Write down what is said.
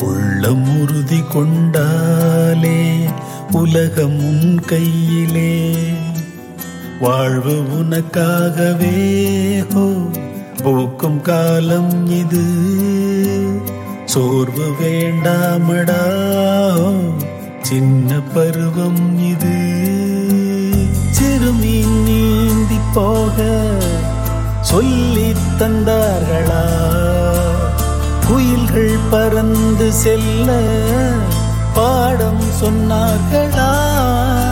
உள்ளம் உறுதி கொண்டாலே உலகம் உன் கையிலே வாழ்வு உனக்காகவே ஹோ பூக்கும் காலம் இது சோர்வு வேண்டாமடா ஹோ, சின்ன பருவம் இது சிறுமீன் நீந்தி போக சொல்லித் தந்தார்களா குயில்கள் பறந்து செல்ல பாடம் சொன்னார்களா